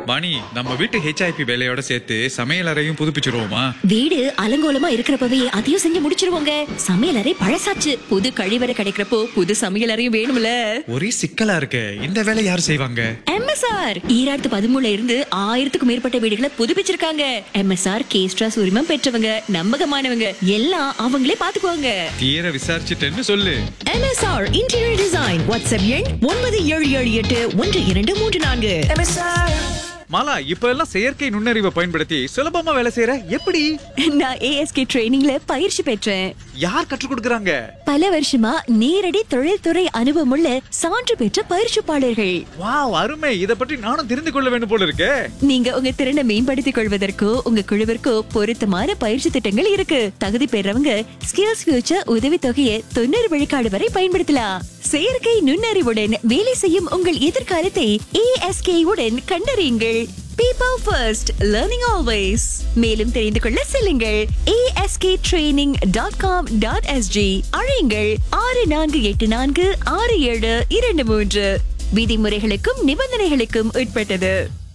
வாணி நம்ம வீட்டு ஹெச்ஐபி வேலையோட சேர்த்து சமையல் அறையும் புதுப்பிச்சிருவோமா வீடு அலங்கோலமா இருக்கிறப்பவே அதையும் செஞ்சு முடிச்சிருவோங்க சமையலறை பழசாச்சு புது கழிவறை கிடைக்கிறப்போ புது சமையலறையும் வேணும்ல ஒரே சிக்கலா இருக்கே இந்த வேலை யார் செய்வாங்க எம்எஸ்ஆர் ஈராயிரத்து பதிமூணுல இருந்து ஆயிரத்துக்கும் மேற்பட்ட வீடுகளை புதுப்பிச்சிருக்காங்க எம்எஸ்ஆர் கேஸ்ட்ராஸ் உரிமம் பெற்றவங்க நம்பகமானவங்க எல்லாம் அவங்களே பாத்துக்குவாங்க தீர விசாரிச்சுட்டேன்னு சொல்லு MSR இன்டீரியர் டிசைன் வாட்ஸ்அப் எண் ஒன்பது ஏழு ஏழு எட்டு ஒன்று இரண்டு மூன்று நான்கு மாலா இப்ப எல்லாம் செயற்கை நுண்ணறிவை பயன்படுத்தி சுலபமா வேலை செய்யற எப்படி நான் ஏஎஸ்கே ட்ரைனிங்ல பயிற்சி பெற்றேன் யார் கற்றுக் கொடுக்கறாங்க பல வருஷமா நேரடி தொழில்துறை அனுபவமுள்ள சான்று பெற்ற பயிற்சிப்பாளர்கள் வாவ் அருமை இத பற்றி நானும் தெரிந்து கொள்ள வேண்டும் போல இருக்கே நீங்க உங்க திறனை மேம்படுத்திக் கொள்வதற்கோ உங்க குழுவிற்கோ பொருத்தமான பயிற்சி திட்டங்கள் இருக்கு தகுதி பெறவங்க ஸ்கில்ஸ் ஃபியூச்சர் உதவித்தொகையை தொண்ணூறு விழுக்காடு வரை பயன்படுத்தலாம் செயற்கை நுண்ணறிவுடன் வேலை செய்யும் உங்கள் எதிர்காலத்தை ஏஎஸ்கே உடன் கண்டறியுங்கள் பீப்பிள் ஃபர்ஸ்ட் லேர்னிங் ஆல்வேஸ் மேலும் தெரிந்து கொள்ள செல்லுங்கள் ASK training dot com dot SG அழையுங்கள் ஆறு நான்கு எட்டு நான்கு ஆறு ஏழு இரண்டு மூன்று விதிமுறைகளுக்கும் நிபந்தனைகளுக்கும் உட்பட்டது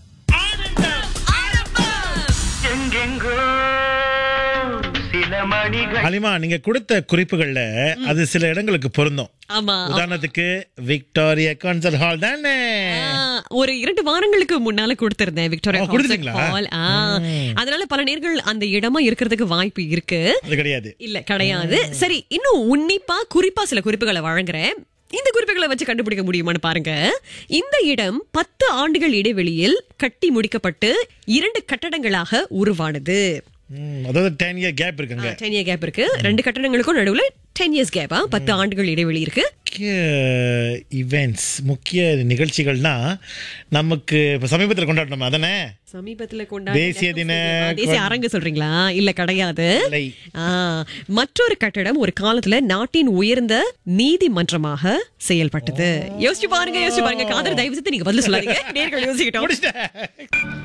எங்கெங்கோ சில மணிகள் அலிமா நீங்க கொடுத்த குறிப்புகள்ல அது சில இடங்களுக்கு பொருந்தும் ஆமா உதாரணத்துக்கு விக்டோரியா கான்சர்ட் ஹால் தானே ஆ, ஒரு இரண்டு வாரங்களுக்கு முன்னால கொடுத்திருந்தேன் விக்டோரியா ஓ, கொடுத்தீங்களா? ஹால் ஆ, அதனால பல நேர்கள் அந்த இடமா இருக்கிறதுக்கு வாய்ப்பு இருக்கு அது கிடையாது இல்ல கிடையாது சரி இன்னும் உன்னிப்பா குறிப்பா சில குறிப்புகளை வழங்குறேன் இந்த குறிப்புகளை வச்சு கண்டுபிடிக்க முடியுமான்னு பாருங்க இந்த இடம் பத்து ஆண்டுகள் இடைவெளியில் கட்டி முடிக்கப்பட்டு இரண்டு கட்டடங்களாக உருவானது ம், அதாவது டென் இயர் கேப் இருக்குங்க டென் இயர் கேப் இருக்கு ரெண்டு கட்டடங்களுக்கும் நடுவுல டென் இயர்ஸ் கேப்பா பத்து ஆண்டுகள் இடைவெளி இருக்கு முக்கிய இவெண்ட்ஸ் முக்கிய நிகழ்ச்சிகள்னா நமக்கு இப்ப சமீபத்தில் கொண்டாடணும் அதானே சமீபத்துல கொண்டாடின தேசிய தின ஆ, தேசிய அரங்கு சொல்றீங்களா இல்ல கிடையாது இல்லை. ஆ, மற்றொரு கட்டடம் ஒரு காலத்துல நாட்டின் உயர்ந்த நீதிமன்றமாக செயல்பட்டது யோசிச்சு பாருங்க யோசிச்சு பாருங்க காதல் தயவு செய்து நீங்க பதில் சொல்லாதீங்க நேர்கள் யோசிக்கிட்டோம் முடிச்சிட்டேன்